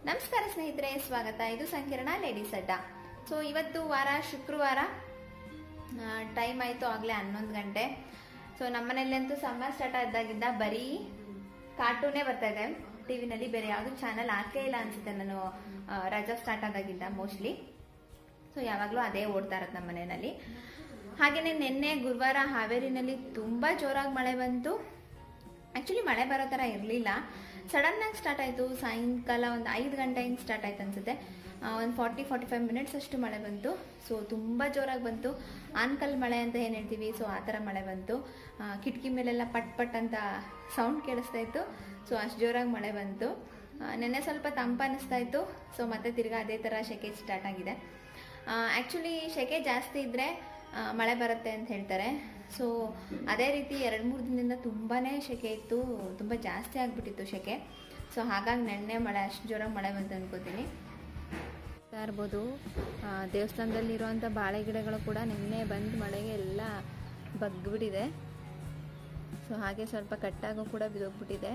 ನಮಸ್ಕಾರ ಸ್ನೇಹಿತರೆ ಸ್ವಾಗತ ಇದು ಸಂಕಿರಣ ಲೇಡೀಸ್ ಅಡ್ಡ ಸೊ ಇವತ್ತು ವಾರ ಶುಕ್ರವಾರ ಟೈಮ್ ಆಯಿತು ಆಗಲೇ ಹನ್ನೊಂದು ಗಂಟೆ ಸೊ ನಮ್ಮನೇಲಂತೂ ಸಮ್ಮರ್ ಸ್ಟಾರ್ಟ್ ಆದಾಗಿದ್ದ ಬರೀ ಕಾರ್ಟೂನೇ ಬರ್ತಾ ಇದೆ ಟಿ ವಿನಲ್ಲಿ ಬೇರೆ ಯಾವುದು ಚಾನಲ್ ಹಾಕೇ ಇಲ್ಲ ಅನ್ಸುತ್ತೆ ನಾನು ಆ, ರಜಾ ಸ್ಟಾರ್ಟ್ ಆದಾಗಿದ್ದ ಮೋಸ್ಟ್ಲಿ ಸೊ ಯಾವಾಗಲೂ ಅದೇ ಓಡ್ತಾ ಇರೋದು ನಮ್ಮ ಮನೆಯಲ್ಲಿ ಹಾಗೆಯೇ ನಿನ್ನೆ ಗುರುವಾರ ಹಾವೇರಿನಲ್ಲಿ ತುಂಬ ಜೋರಾಗಿ ಮಳೆ ಬಂತು ಆ್ಯಕ್ಚುಲಿ ಮಳೆ ಬರೋ ಥರ ಇರಲಿಲ್ಲ ಸಡನ್ನಾಗಿ ಸ್ಟಾರ್ಟ್ ಆಯಿತು ಸಾಯಂಕಾಲ ಒಂದು ಐದು ಗಂಟೆಯಿಂದ ಸ್ಟಾರ್ಟ್ ಆಯ್ತು ಅನ್ಸುತ್ತೆ ಒಂದು ಫಾರ್ಟಿ ಫಾರ್ಟಿ ಫೈವ್ ಮಿನಿಟ್ಸ್ ಅಷ್ಟು ಮಳೆ ಬಂತು ಸೊ ತುಂಬ ಜೋರಾಗಿ ಬಂತು ಆನ್ಕಲ್ ಮಳೆ ಅಂತ ಏನು ಹೇಳ್ತೀವಿ ಸೊ ಆ ಥರ ಮಳೆ ಬಂತು ಆ, ಕಿಟಕಿ ಮೇಲೆಲ್ಲ ಪಟ್ ಪಟ್ ಅಂತ ಸೌಂಡ್ ಕೇಳಿಸ್ತಾ ಇತ್ತು ಸೊ ಅಷ್ಟು ಜೋರಾಗಿ ಮಳೆ ಬಂತು ಆ, ನೆನ್ನೆ ಸ್ವಲ್ಪ ತಂಪು ಅನ್ನಿಸ್ತಾ ಇತ್ತು ಸೊ ಮತ್ತೆ ತಿರ್ಗಾ ಅದೇ ಥರ ಸೆಕೆ ಸ್ಟಾರ್ಟ್ ಆಗಿದೆ ಆ್ಯಕ್ಚುಲಿ ಸೆಕೆ ಜಾಸ್ತಿ ಇದ್ದರೆ ಮಳೆ ಬರುತ್ತೆ ಅಂತ ಹೇಳ್ತಾರೆ ಸೊ ಅದೇ ರೀತಿ ಎರಡು ಮೂರು ದಿನದಿಂದ ತುಂಬಾ ಸೆಕೆ ಇತ್ತು ತುಂಬ ಜಾಸ್ತಿ ಆಗಿಬಿಟ್ಟಿತ್ತು ಸೆಕೆ ಸೊ ಹಾಗಾಗಿ ನೆನ್ನೆ ಮಳೆ ಅಷ್ಟು ಜೋರಾಗಿ ಮಳೆ ಬಂತು ಅನ್ಕೋತೀನಿ ನೋಡ್ತಾ ಇರ್ಬೋದು ಆ, ದೇವಸ್ಥಾನದಲ್ಲಿರುವಂಥ ಬಾಳೆ ಗಿಡಗಳು ಕೂಡ ನಿನ್ನೆ ಬಂದು ಮಳೆಗೆ ಎಲ್ಲ ಬಗ್ಬಿಟ್ಟಿದೆ ಸೊ ಹಾಗೆ ಸ್ವಲ್ಪ ಕಟ್ಟಾಗೂ ಕೂಡ ಬಿದ್ದೋಗ್ಬಿಟ್ಟಿದೆ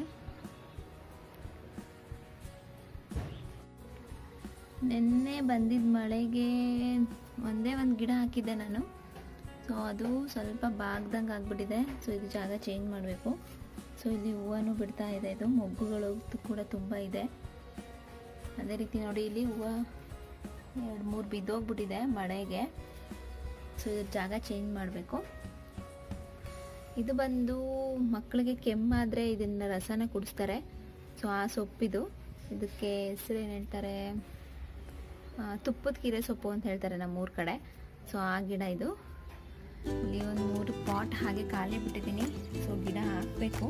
ನಿನ್ನೆ ಬಂದಿದ್ದ ಮಳೆಗೆ ಒಂದೇ ಒಂದು ಗಿಡ ಹಾಕಿದ್ದೆ ನಾನು ಸೊ ಅದು ಸ್ವಲ್ಪ ಬಾಗ್ದಂಗೆ ಆಗ್ಬಿಟ್ಟಿದೆ ಸೊ ಇದು ಜಾಗ ಚೇಂಜ್ ಮಾಡಬೇಕು ಸೊ ಇಲ್ಲಿ ಹೂವನೂ ಬಿಡ್ತಾ ಇದೆ ಇದು ಮೊಗ್ಗುಗಳು ಕೂಡ ತುಂಬ ಇದೆ ಅದೇ ರೀತಿ ನೋಡಿ ಇಲ್ಲಿ ಹೂವು ಎರಡು ಮೂರು ಬಿದ್ದೋಗ್ಬಿಟ್ಟಿದೆ ಮಳೆಗೆ ಸೊ ಇದ್ರ ಜಾಗ ಚೇಂಜ್ ಮಾಡಬೇಕು ಇದು ಬಂದು ಮಕ್ಕಳಿಗೆ ಕೆಮ್ಮಾದರೆ ಇದನ್ನ ರಸನ ಕುಡಿಸ್ತಾರೆ ಸೊ ಆ ಸೊಪ್ಪಿದು ಇದಕ್ಕೆ ಹೆಸರು ಏನು ಹೇಳ್ತಾರೆ ಆ, ತುಪ್ಪದ ಕೀರೆ ಸೊಪ್ಪು ಅಂತ ಹೇಳ್ತಾರೆ ನಮ್ಮೂರ ಕಡೆ ಸೊ ಆ ಗಿಡ ಇದು ಇಲ್ಲಿ ಒಂದು ಮೂರು ಪಾಟ್ ಹಾಗೆ ಖಾಲಿ ಬಿಟ್ಟಿದ್ದೀನಿ ಸೊ ಗಿಡ ಹಾಕಬೇಕು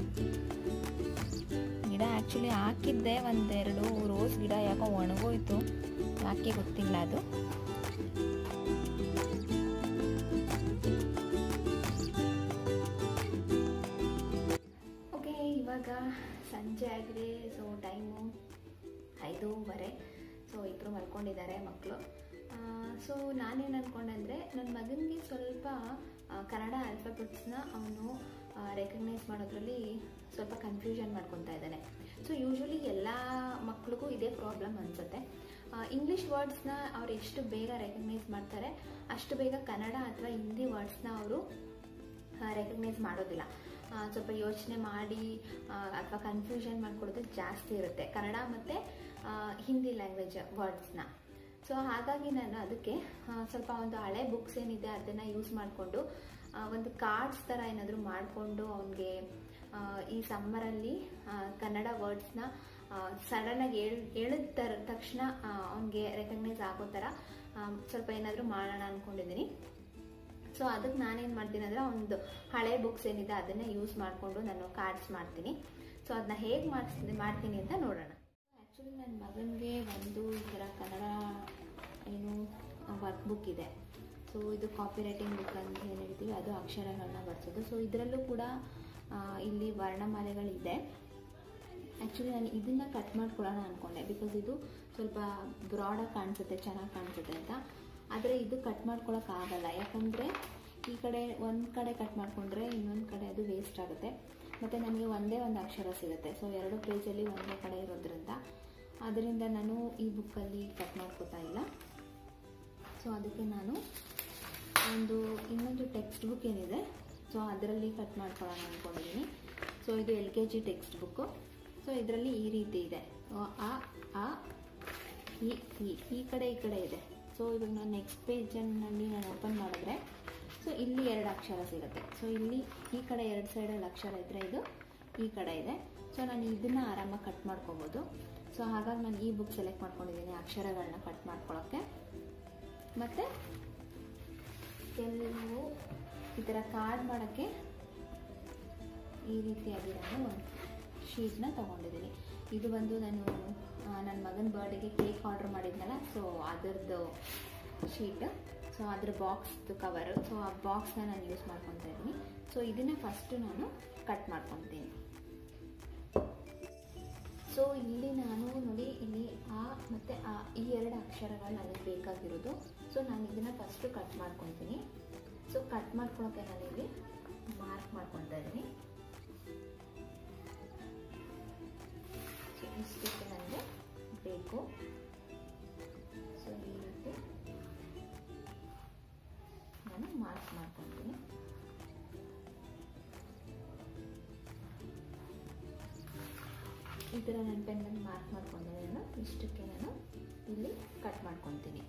ಗಿಡ ಆ್ಯಕ್ಚುಲಿ ಹಾಕಿದ್ದೆ ಒಂದೆರಡು ರೋಸ್ ಗಿಡ ಯಾಕೋ ಒಣಗೋಯ್ತು ಯಾಕೆ ಗೊತ್ತಿಲ್ಲ ಅದು ಓಕೆ ಇವಾಗ ಸಂಜೆ ಆಗಿದೆ ಸೊ ಟೈಮು ಐದೂವರೆ ಸೊ ಇಬ್ಬರು ಮಲ್ಕೊಂಡಿದ್ದಾರೆ ಮಕ್ಕಳು ಸೊ ನಾನೇನು ಅಂದ್ಕೊಂಡೆ ಅಂದರೆ ನನ್ನ ಮಗನಿಗೆ ಸ್ವಲ್ಪ ಆ, ಕನ್ನಡ ಆಲ್ಫಾಬೆಟ್ಸ್ನ ಅವನು ರೆಕಗ್ನೈಸ್ ಮಾಡೋದ್ರಲ್ಲಿ ಸ್ವಲ್ಪ ಕನ್ಫ್ಯೂಷನ್ ಮಾಡ್ಕೊತಾ ಇದ್ದಾನೆ ಸೊ ಯೂಶ್ವಲಿ ಎಲ್ಲ ಮಕ್ಳಿಗೂ ಇದೇ ಪ್ರಾಬ್ಲಮ್ ಅನಿಸುತ್ತೆ ಇಂಗ್ಲೀಷ್ ವರ್ಡ್ಸ್ನ ಅವ್ರು ಎಷ್ಟು ಬೇಗ ರೆಕಗ್ನೈಸ್ ಮಾಡ್ತಾರೆ ಅಷ್ಟು ಬೇಗ ಕನ್ನಡ ಅಥವಾ ಹಿಂದಿ ವರ್ಡ್ಸ್ನ ಅವರು ರೆಕಗ್ನೈಸ್ ಮಾಡೋದಿಲ್ಲ ಆ, ಸ್ವಲ್ಪ ಯೋಚನೆ ಮಾಡಿ ಅಥವಾ ಕನ್ಫ್ಯೂಷನ್ ಮಾಡ್ಕೊಳ್ಳೋದು ಜಾಸ್ತಿ ಇರುತ್ತೆ ಕನ್ನಡ ಮತ್ತು ಹಿಂದಿ ಲ್ಯಾಂಗ್ವೇಜ್ ವರ್ಡ್ಸ್ನ ಸೊ ಹಾಗಾಗಿ ನಾನು ಅದಕ್ಕೆ ಆ, ಸ್ವಲ್ಪ ಒಂದು ಹಳೆ ಬುಕ್ಸ್ ಏನಿದೆ ಅದನ್ನು ಯೂಸ್ ಮಾಡಿಕೊಂಡು ಒಂದು ಕಾರ್ಡ್ಸ್ ಥರ ಏನಾದರೂ ಮಾಡಿಕೊಂಡು ಅವನಿಗೆ ಈ ಸಮ್ಮರಲ್ಲಿ ಕನ್ನಡ ವರ್ಡ್ಸ್ನ ಸಡನ್ನಾಗಿ ಹೇಳ್ ಹೇಳಿದ ತರ ತಕ್ಷಣ ಅವನಿಗೆ ರೆಕಗ್ನೈಸ್ ಆಗೋ ಥರ ಆ, ಸ್ವಲ್ಪ ಏನಾದರೂ ಮಾಡೋಣ ಅಂದ್ಕೊಂಡಿದ್ದೀನಿ ಸೊ ಅದಕ್ಕೆ ನಾನೇನು ಮಾಡ್ತೀನಿ ಅಂದರೆ ಒಂದು ಹಳೆ ಬುಕ್ಸ್ ಏನಿದೆ ಅದನ್ನೇ ಯೂಸ್ ಮಾಡಿಕೊಂಡು ನಾನು ಕಾರ್ಡ್ಸ್ ಮಾಡ್ತೀನಿ ಸೊ ಅದನ್ನ ಹೇಗೆ ಮಾಡಿಸ್ತೀನಿ ಮಾಡ್ತೀನಿ ಅಂತ ನೋಡೋಣ ಆ್ಯಕ್ಚುಲಿ ನನ್ನ ಮಗನಿಗೆ ಒಂದು ಈ ಥರ ಕನ್ನಡ ಏನು ವರ್ಕ್ ಬುಕ್ ಇದೆ ಸೊ ಇದು ಕಾಪಿ ರೈಟಿಂಗ್ ಬುಕ್ ಅಂತ ಏನು ಹೇಳ್ತೀವಿ ಅದು ಅಕ್ಷರಗಳನ್ನ ಬರ್ಸೋದು ಸೊ ಇದರಲ್ಲೂ ಕೂಡ ಆ, ಇಲ್ಲಿ ವರ್ಣಮಾಲೆಗಳಿದೆ ಆ್ಯಕ್ಚುಲಿ ನಾನು ಇದನ್ನು ಕಟ್ ಮಾಡ್ಕೊಳ್ಳೋಣ ಅಂದ್ಕೊಂಡೆ ಬಿಕಾಸ್ ಇದು ಸ್ವಲ್ಪ ಬ್ರಾಡಾಗಿ ಕಾಣಿಸುತ್ತೆ ಚೆನ್ನಾಗಿ ಕಾಣಿಸುತ್ತೆ ಅಂತ ಆದರೆ ಇದು ಕಟ್ ಮಾಡ್ಕೊಳಕ್ಕಾಗಲ್ಲ ಯಾಕಂದರೆ ಈ ಕಡೆ ಒಂದು ಕಡೆ ಕಟ್ ಮಾಡಿಕೊಂಡ್ರೆ ಇನ್ನೊಂದು ಕಡೆ ಅದು ವೇಸ್ಟ್ ಆಗುತ್ತೆ ಮತ್ತು ನನಗೆ ಒಂದೇ ಒಂದು ಅಕ್ಷರ ಸಿಗುತ್ತೆ ಸೊ ಎರಡು ಪೇಜಲ್ಲಿ ಒಂದೇ ಕಡೆ ಇರೋದ್ರಿಂದ ಅದರಿಂದ ನಾನು ಈ ಬುಕ್ಕಲ್ಲಿ ಕಟ್ ಮಾಡ್ಕೋತಾ ಇಲ್ಲ ಸೊ ಅದಕ್ಕೆ ನಾನು ಒಂದು ಇನ್ನೊಂದು ಟೆಕ್ಸ್ಟ್ ಬುಕ್ ಏನಿದೆ ಸೊ ಅದರಲ್ಲಿ ಕಟ್ ಮಾಡ್ಕೊಳ್ಳೋಣ ಅಂದ್ಕೊಂಡಿದ್ದೀನಿ ಸೊ ಇದು L K G text book so ಇದರಲ್ಲಿ ಈ ರೀತಿ ಇದೆ ಆ, ಆ ಆ ಈ ಈ ಈ ಕಡೆ ಈ ಕಡೆ ಇದೆ ಸೊ ಇವಾಗ ನಾನು ನೆಕ್ಸ್ಟ್ ಪೇಜನ್ನಲ್ಲಿ ನಾನು ಓಪನ್ ಮಾಡಿದ್ರೆ ಸೊ ಇಲ್ಲಿ ಎರಡು ಅಕ್ಷರ ಸಿಗುತ್ತೆ ಸೊ ಇಲ್ಲಿ ಈ ಕಡೆ ಎರಡು ಸೈಡಲ್ಲಿ ಅಕ್ಷರ ಇದ್ದರೆ ಇದು ಈ ಕಡೆ ಇದೆ ಸೊ ನಾನು ಇದನ್ನು ಆರಾಮಾಗಿ ಕಟ್ ಮಾಡ್ಕೊಬೋದು ಸೊ ಹಾಗಾಗಿ ನಾನು ಈ ಬುಕ್ ಸೆಲೆಕ್ಟ್ ಮಾಡ್ಕೊಂಡಿದ್ದೀನಿ ಅಕ್ಷರಗಳನ್ನ ಕಟ್ ಮಾಡ್ಕೊಳ್ಳೋಕ್ಕೆ ಮತ್ತು ಕೆಲವು ಈ ಥರ ಕಾರ್ಡ್ ಮಾಡೋಕ್ಕೆ ಈ ರೀತಿಯಾಗಿರೋ ಒಂದು ಶೀಟ್ನ ತೊಗೊಂಡಿದ್ದೀನಿ ಇದು ಬಂದು ನಾನು ನನ್ನ ಮಗನ ಬರ್ಡೇಗೆ ಕೇಕ್ ಆರ್ಡ್ರ್ ಮಾಡಿದ್ನಲ್ಲ ಸೊ ಅದರದ್ದು ಶೀಟ್ ಸೊ ಅದ್ರ ಬಾಕ್ಸ್ದು ಕವರು ಸೊ ಆ ಬಾಕ್ಸ್ನ ನಾನು ಯೂಸ್ ಮಾಡ್ಕೊತಾ ಇದ್ದೀನಿ ಸೊ ಇದನ್ನು ಫಸ್ಟು ನಾನು ಕಟ್ ಮಾಡ್ಕೊತೀನಿ ಸೊ ಇಲ್ಲಿ ನಾನು ನೋಡಿ ಇಲ್ಲಿ ಆ ಮತ್ತು ಆ ಈ ಎರಡು ಅಕ್ಷರಗಳು ನನಗೆ ಬೇಕಾಗಿರೋದು ಸೊ ನಾನು ಇದನ್ನು ಫಸ್ಟು ಕಟ್ ಮಾಡ್ಕೊತೀನಿ ಸೊ ಕಟ್ ಮಾಡ್ಕೊಳಕ್ಕೆ ನಾನು ಇಲ್ಲಿ ಮಾರ್ಕ್ ಮಾಡ್ಕೊತಾ ಇದ್ದೀನಿ ಸೊ ಇಷ್ಟಕ್ಕೆ ನನಗೆ ಬೇಕು ಈ ಥರ ನನ್ನ ಪೆನ್ನಲ್ಲಿ ಮಾರ್ಕ್ ಮಾಡ್ಕೊಂಡೆ ನಾನು ಇಷ್ಟಕ್ಕೆ ನಾನು ಇಲ್ಲಿ ಕಟ್ ಮಾಡ್ಕೊತೀನಿ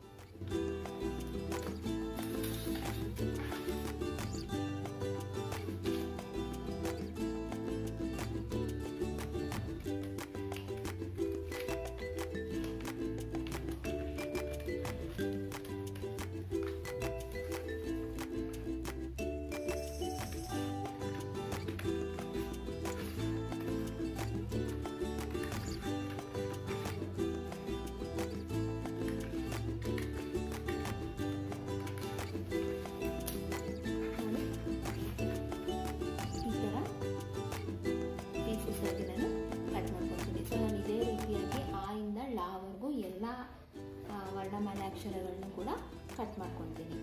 ಈ ಥರ ಪೀಸಸ್ ಆಗಿ ನಾನು ಕಟ್ ಮಾಡ್ಕೊತೀನಿ ಸೊ ನಾನು ಇದೇ ರೀತಿಯಾಗಿ ಆ ಇಂದ ಲಾವರೆಗೂ ಎಲ್ಲ ಆ, ವರ್ಣಮಾಲೆ ಅಕ್ಷರಗಳನ್ನು ಕೂಡ ಕಟ್ ಮಾಡ್ಕೊತೀನಿ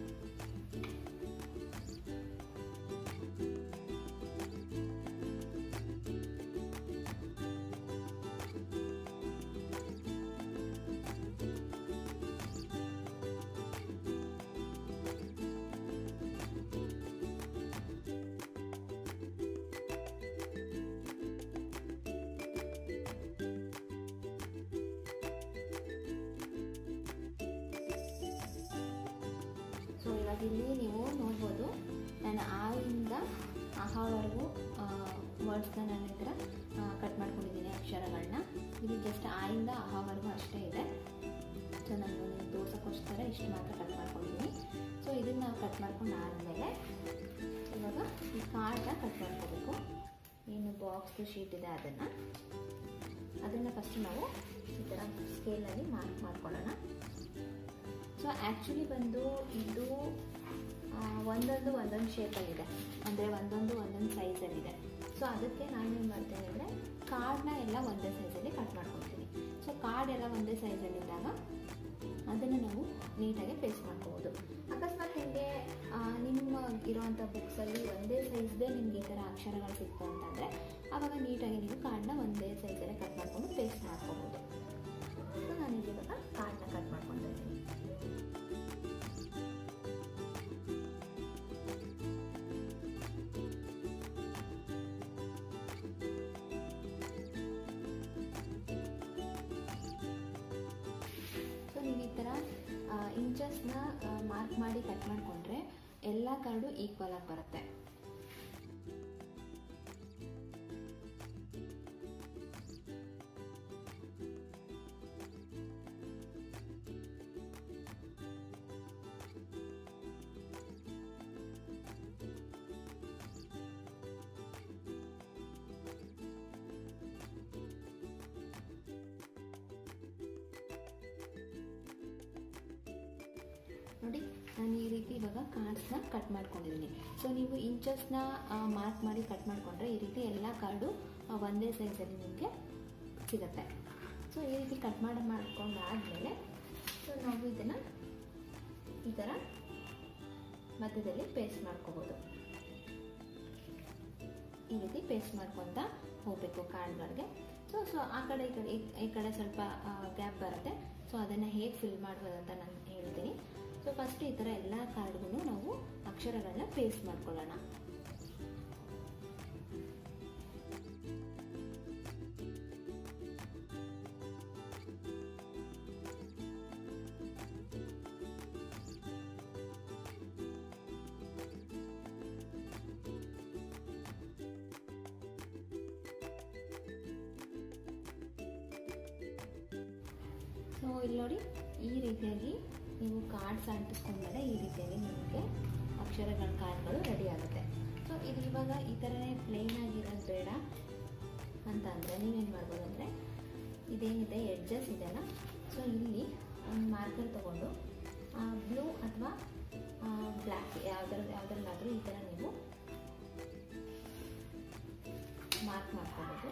ಸೊ ಇವಾಗ ಇಲ್ಲಿ ನೀವು ನೋಡ್ಬೋದು ನಾನು ಆ ಇಂದ ಅಹಾವರೆಗೂ ವರ್ಡ್ಸ್ನ ನಾನು ಈ ಥರ ಕಟ್ ಮಾಡ್ಕೊಂಡಿದ್ದೀನಿ ಅಕ್ಷರಗಳನ್ನ ಇಲ್ಲಿ ಜಸ್ಟ್ ಆ ಇಂದ ಅಹಾವರೆಗೂ ಅಷ್ಟೇ ಇದೆ ಸೊ ನಾನು ನಿಮ್ಗೆ ತೋರ್ಸೋಕ್ಕೋಸ್ಕರ ಇಷ್ಟು ಮಾತ್ರ ಕಟ್ ಮಾಡ್ಕೊಂಡಿದ್ದೀನಿ ಸೊ ಇದನ್ನು ನಾವು ಕಟ್ ಮಾಡ್ಕೊಂಡು ಆದಮೇಲೆ ಇವಾಗ ಈ ಕಾರ್ಡ್ನ ಕಟ್ ಮಾಡ್ಕೋಬೇಕು ಏನು ಬಾಕ್ಸ್ ಶೀಟ್ ಇದೆ ಅದನ್ನು ಅದನ್ನು ಫಸ್ಟ್ ನಾವು ಈ ಥರ ಸ್ಕೇಲಲ್ಲಿ ಮಾರ್ಕ್ ಮಾಡ್ಕೊಳ್ಳೋಣ ಸೊ ಆ್ಯಕ್ಚುಲಿ ಬಂದು ಇದು ಆ, ಒಂದೊಂದು ಒಂದೊಂದು ಶೇಪಲ್ಲಿದೆ ಅಂದರೆ ಒಂದೊಂದು ಒಂದೊಂದು ಸೈಜಲ್ಲಿದೆ ಸೊ ಅದಕ್ಕೆ ನಾನು ಏನು ಮಾಡ್ತೀನಿ ಅಂದರೆ ಕಾರ್ಡ್ನ ಎಲ್ಲ ಒಂದೇ ಸೈಜಲ್ಲಿ ಕಟ್ ಮಾಡ್ಕೊತೀನಿ ಸೊ ಕಾರ್ಡ್ ಎಲ್ಲ ಒಂದೇ ಸೈಜಲ್ಲಿದ್ದಾಗ ಅದನ್ನು ನಾವು ನೀಟಾಗಿ ಪೇಸ್ಟ್ ಮಾಡ್ಕೋಬೋದು ಅಕಸ್ಮಾತ್ ನಿಮಗೆ ನಿಮ್ಮ ಇರೋವಂಥ ಬುಕ್ಸಲ್ಲಿ ಒಂದೇ ಸೈಜ್ದೇ ನಿಮ್ಗೆ ಈ ಥರ ಅಕ್ಷರಗಳು ಸಿಕ್ತು ಅಂತಂದರೆ ಆವಾಗ ನೀಟಾಗಿ ನೀವು ಕಾರ್ಡ್ನ ಒಂದೇ ಸೈಜಲ್ಲೇ ಕಟ್ ಮಾಡಿಕೊಂಡು ಪೇಸ್ಟ್ ಮಾಡ್ಕೋಬೋದು ಸೊ ನಾನು ಇವಾಗ ಕಾರ್ಡ್ನ ಕಟ್ ಮಾಡ್ಕೊತಾ ಇದ್ದೀನಿ ಸೊ ನೀವು ಈ ಥರ ಇಂಚಸ್ನ ಮಾರ್ಕ್ ಮಾಡಿ ಕಟ್ ಮಾಡಿಕೊಂಡ್ರೆ ಎಲ್ಲ ಕಾರ್ಡು ಈಕ್ವಲ್ ಆಗಿ ಬರುತ್ತೆ ನೋಡಿ ನಾನು ಈ ರೀತಿ ಇವಾಗ ಕಾರ್ಡ್ಸ್ನ ಕಟ್ ಮಾಡ್ಕೊಂಡಿದ್ದೀನಿ ಸೊ ನೀವು ಇಂಚಸ್ನ ಮಾರ್ಕ್ ಮಾಡಿ ಕಟ್ ಮಾಡಿಕೊಂಡ್ರೆ ಈ ರೀತಿ ಎಲ್ಲ ಕಾರ್ಡು ಆ, ಒಂದೇ ಸೈಜಲ್ಲಿ ನಿಮಗೆ ಸಿಗುತ್ತೆ ಸೊ ಈ ರೀತಿ ಕಟ್ ಮಾಡಿ ಮಾಡ್ಕೊಂಡಾದಮೇಲೆ ಸೊ ನಾವು ಇದನ್ನು ಈ ಥರ ಮಧ್ಯದಲ್ಲಿ ಪೇಸ್ಟ್ ಮಾಡ್ಕೋಬೋದು ಈ ರೀತಿ ಪೇಸ್ಟ್ ಮಾಡ್ಕೊತ ಹೋಗಬೇಕು ಕಾರ್ಡ್ಗಳಿಗೆ ಸೊ ಸೊ ಆ ಕಡೆ ಈ ಕಡೆ ಈ- ಈ ಕಡೆ ಸ್ವಲ್ಪ ಗ್ಯಾಪ್ ಬರುತ್ತೆ ಸೊ ಅದನ್ನು ಹೇಗೆ ಫಿಲ್ ಮಾಡ್ಬೋದು ಅಂತ ನಾನು ಹೇಳ್ತೀನಿ ಸೊ ಫಸ್ಟ್ ಈ ಥರ ಎಲ್ಲ ಕಾರ್ಡ್ಗೂ ನಾವು ಅಕ್ಷರಗಳನ್ನ ಪೇಸ್ಟ್ ಮಾಡ್ಕೊಳ್ಳೋಣ ಸೊ ಇಲ್ಲಿ ನೋಡಿ ಈ ರೀತಿಯಾಗಿ ನೀವು ಕಾರ್ಡ್ಸ್ ಅಂಟಿಸ್ಕೊಂಡ್ಮೇಲೆ ಈ ರೀತಿಯಾಗಿ ನಿಮಗೆ ಅಕ್ಷರಗಳ ಕಾರ್ಡ್ಗಳು ರೆಡಿ ಆಗುತ್ತೆ ಸೊ ಇದು ಇವಾಗ ಈ ಥರನೇ ಪ್ಲೇನ್ ಆಗಿರೋದು ಬೇಡ ಅಂತ ಅಂದರೆ ನೀವೇನು ಮಾಡ್ಬೋದು ಅಂದರೆ ಇದೇನಿದೆ ಎಡ್ಜಸ್ ಇದೆಯಲ್ಲ ಸೊ ಇಲ್ಲಿ ಒಂದು ಮಾರ್ಕರ್ ತೊಗೊಂಡು ಬ್ಲೂ ಅಥವಾ ಬ್ಲ್ಯಾಕ್ ಯಾವ್ದ್ರ ಯಾವುದ್ರಲ್ಲಾದರೂ ಈ ಥರ ನೀವು ಮಾರ್ಕ್ ಮಾಡ್ಕೋಬೋದು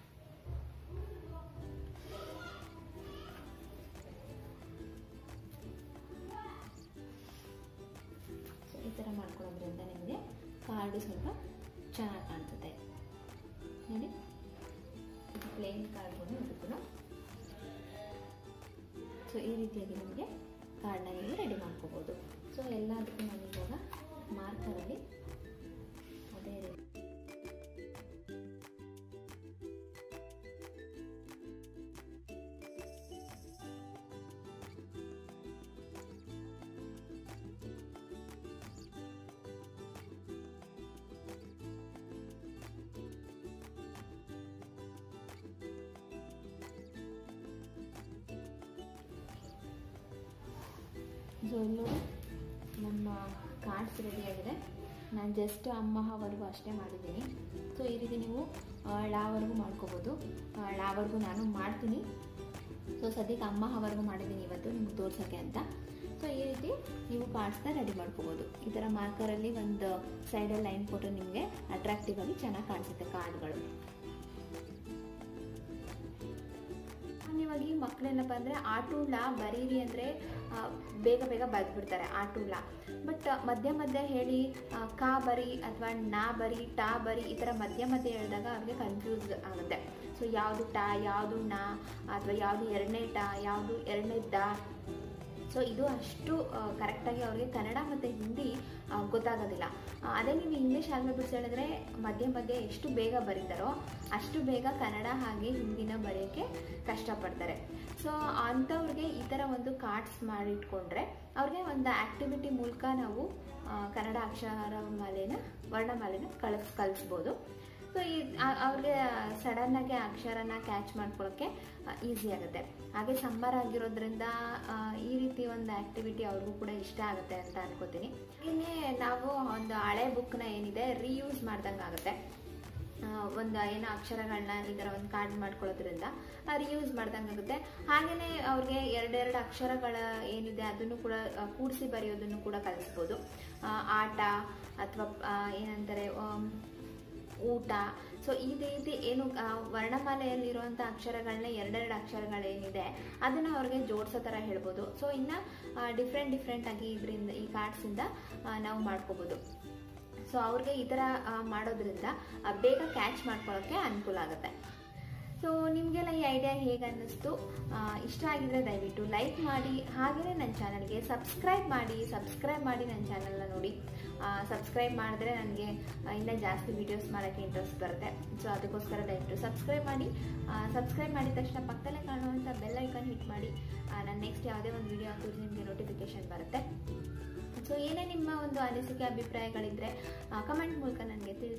ಸೊ ಈ ಥರ ಮಾಡ್ಕೊಳ್ಳೋದ್ರಿಂದ ನಿಮಗೆ ಕಾರ್ಡು ಸ್ವಲ್ಪ ಚೆನ್ನಾಗಿ ಕಾಣ್ತದೆ ನೋಡಿ ಇದು ಪ್ಲೇನ್ ಕಾರ್ಡ್ಗಳು ಇದಕ್ಕೂ ಸೊ ಈ ರೀತಿಯಾಗಿ ನಿಮಗೆ ಕಾರ್ಡ್ನ ನೀವು ರೆಡಿ ಮಾಡ್ಕೋಬೋದು ಸೊ ಎಲ್ಲದಕ್ಕೂ ನಾನು ಇವಾಗ ಮಾರ್ಕರಲ್ಲಿ ಅದೇ ರೀತಿ ಸೊ ಇಲ್ಲೂ ನಮ್ಮ ಕಾರ್ಡ್ಸ್ ರೆಡಿಯಾಗಿದೆ ನಾನು ಜಸ್ಟ್ ಅಮ್ಮವರೆಗೂ ಅಷ್ಟೇ ಮಾಡಿದ್ದೀನಿ ಸೊ ಈ ರೀತಿ ನೀವು ಳಾವರೆಗೂ ಮಾಡ್ಕೋಬೋದು ಳಾವರೆಗೂ ನಾನು ಮಾಡ್ತೀನಿ ಸೊ ಸದ್ಯಕ್ಕೆ ಅಮ್ಮವರೆಗೂ ಮಾಡಿದ್ದೀನಿ ಇವತ್ತು ನಿಮ್ಗೆ ತೋರ್ಸೋಕ್ಕೆ ಅಂತ ಸೊ ಈ ರೀತಿ ನೀವು ಕಾರ್ಡ್ಸ್ನ ರೆಡಿ ಮಾಡ್ಕೋಬೋದು ಈ ಥರ ಮಾರ್ಕರಲ್ಲಿ ಒಂದು ಸೈಡಲ್ಲಿ ಲೈನ್ ಕೊಟ್ಟರೆ ನಿಮಗೆ ಅಟ್ರಾಕ್ಟಿವ್ ಆಗಿ ಚೆನ್ನಾಗಿ ಕಾಣಿಸುತ್ತೆ ಕಾರ್ಡ್ಗಳು ಸಾಮಾನ್ಯವಾಗಿ ಮಕ್ಕಳೇನಪ್ಪ ಅಂದರೆ ಆಟುಳ ಬರೀರಿ ಅಂದರೆ ಬೇಗ ಬೇಗ ಬರೆದ್ಬಿಡ್ತಾರೆ ಆಟುಳ ಬಟ್ ಮಧ್ಯ ಮಧ್ಯ ಹೇಳಿ ಆ, ಕಾ ಬರಿ ಅಥವಾ ನಾ ಬರಿ ಟಾ ಬರಿ ಈ ಥರ ಮಧ್ಯ ಮಧ್ಯ ಹೇಳಿದಾಗ ಅವ್ರಿಗೆ ಕನ್ಫ್ಯೂಸ್ ಆಗುತ್ತೆ ಸೊ ಯಾವುದು ಟಾ ಯಾವುದು ನಾ ಅಥವಾ ಯಾವುದು ಎರಡನೇ ಟಾ ಯಾವುದು ಎರಡನೇ ದ ಸೊ ಇದು ಅಷ್ಟು ಕರೆಕ್ಟಾಗಿ ಅವ್ರಿಗೆ ಕನ್ನಡ ಮತ್ತು ಹಿಂದಿ ಆ, ಗೊತ್ತಾಗೋದಿಲ್ಲ ಆ, ಅದೇ ನೀವು ಇಂಗ್ಲೀಷ್ ಆಲ್ಫಾಬೆಟ್ಸ್ ಹೇಳಿದ್ರೆ ಮಧ್ಯೆ ಮಧ್ಯೆ ಎಷ್ಟು ಬೇಗ ಬರೀತಾರೋ ಅಷ್ಟು ಬೇಗ ಕನ್ನಡ ಹಾಗೆ ಹಿಂದಿನ ಬರೆಯೋಕ್ಕೆ ಕಷ್ಟಪಡ್ತಾರೆ ಸೊ ಅಂಥವ್ರಿಗೆ ಈ ಥರ ಒಂದು ಕಾರ್ಡ್ಸ್ ಮಾಡಿಟ್ಕೊಂಡ್ರೆ ಅವ್ರಿಗೆ ಒಂದು ಆ್ಯಕ್ಟಿವಿಟಿ ಮೂಲಕ ನಾವು ಆ, ಕನ್ನಡ ಅಕ್ಷರಮಾಲೆನ ವರ್ಣಮಾಲೆನ ಕಳಿಸ್ ಕಲಿಸ್ಬೋದು ಸೊ ಈ ಆ- ಅವ್ರಿಗೆ ಸಡನ್ನಾಗಿ ಅಕ್ಷರನ ಕ್ಯಾಚ್ ಮಾಡ್ಕೊಳ್ಳೋಕ್ಕೆ ಈಸಿ ಆಗುತ್ತೆ ಹಾಗೆ ಸಮ್ಮರ್ ಆಗಿರೋದ್ರಿಂದ ಆ, ಈ ರೀತಿ ಒಂದು ಆ್ಯಕ್ಟಿವಿಟಿ ಅವ್ರಿಗೂ ಕೂಡ ಇಷ್ಟ ಆಗುತ್ತೆ ಅಂತ ಅನ್ಕೋತೀನಿ ಹಾಗೆಯೇ ನಾವು ಒಂದು ಹಳೆ ಬುಕ್ನ ಏನಿದೆ ರೀಯೂಸ್ ಮಾಡ್ದಂಗೆ ಆಗುತ್ತೆ ಆ, ಒಂದು ಏನೋ ಅಕ್ಷರಗಳನ್ನ ಈ ಥರ ಒಂದು ಕಾರ್ಡ್ ಮಾಡ್ಕೊಳ್ಳೋದ್ರಿಂದ ರಿಯೂಸ್ ಮಾಡ್ದಂಗೆ ಆಗುತ್ತೆ ಹಾಗೆಯೇ ಅವ್ರಿಗೆ ಎರಡೆರಡು ಅಕ್ಷರಗಳ ಏನಿದೆ ಅದನ್ನು ಕೂಡ ಕೂಡಿಸಿ ಬರೆಯೋದನ್ನು ಕೂಡ ಕಲಿಸ್ಬೋದು ಆ, ಆಟ ಅಥವಾ ಏನಂತಾರೆ ಆಮ್, ಊಟ ಸೊ ಈ ರೀತಿ ಏನು ಆ, ವರ್ಣಮಾಲೆಯಲ್ಲಿರುವಂಥ ಅಕ್ಷರಗಳನ್ನ ಎರಡೆರಡು ಅಕ್ಷರಗಳೇನಿದೆ ಅದನ್ನು ಅವ್ರಿಗೆ ಜೋಡಿಸೋ ಥರ ಹೇಳ್ಬೋದು ಸೊ ಇನ್ನು ಡಿಫ್ರೆಂಟ್ ಡಿಫ್ರೆಂಟ್ ಆಗಿ ಇದರಿಂದ ಈ ಕಾರ್ಡ್ಸಿಂದ ನಾವು ಮಾಡ್ಕೋಬೋದು ಸೊ ಅವ್ರಿಗೆ ಈ ಥರ ಆ, ಮಾಡೋದ್ರಿಂದ ಆ, ಬೇಗ ಕ್ಯಾಚ್ ಮಾಡ್ಕೊಳ್ಳೋಕ್ಕೆ ಅನುಕೂಲ ಆಗುತ್ತೆ ಸೊ ನಿಮಗೆಲ್ಲ ಈ ಐಡಿಯಾ ಹೇಗೆ ಅನ್ನಿಸ್ತು ಆ, ಇಷ್ಟ ಆಗಿದ್ರೆ ದಯವಿಟ್ಟು ಲೈಕ್ ಮಾಡಿ ಹಾಗೆಯೇ ನನ್ನ ಚಾನಲ್ಗೆ ಸಬ್ಸ್ಕ್ರೈಬ್ ಮಾಡಿ ಸಬ್ಸ್ಕ್ರೈಬ್ ಮಾಡಿ ನನ್ನ ಚಾನಲ್ನ ನೋಡಿ ಸಬ್ಸ್ಕ್ರೈಬ್ ಮಾಡಿದ್ರೆ ನನಗೆ ಇನ್ನೂ ಜಾಸ್ತಿ ವೀಡಿಯೋಸ್ ಮಾಡೋಕ್ಕೆ ಇಂಟ್ರೆಸ್ಟ್ ಬರುತ್ತೆ ಸೊ ಅದಕ್ಕೋಸ್ಕರ ದಯವಿಟ್ಟು ಸಬ್ಸ್ಕ್ರೈಬ್ ಮಾಡಿ ಸಬ್ಸ್ಕ್ರೈಬ್ ಮಾಡಿದ ತಕ್ಷಣ ಪಕ್ಕದಲ್ಲೇ ಕಾಣುವಂಥ ಬೆಲ್ ಐಕಾನ್ ಹಿಟ್ ಮಾಡಿ ನಾನು ನೆಕ್ಸ್ಟ್ ಯಾವುದೇ ಒಂದು ವೀಡಿಯೋ ಹಾಕಿದ್ರೆ ನಿಮಗೆ ನೋಟಿಫಿಕೇಶನ್ ಬರುತ್ತೆ ಸೊ ಏನೇ ನಿಮ್ಮ ಒಂದು ಅನಿಸಿಕೆ ಅಭಿಪ್ರಾಯಗಳಿದ್ದರೆ ಕಮೆಂಟ್ ಮೂಲಕ ನನಗೆ ತಿಳಿಸಿ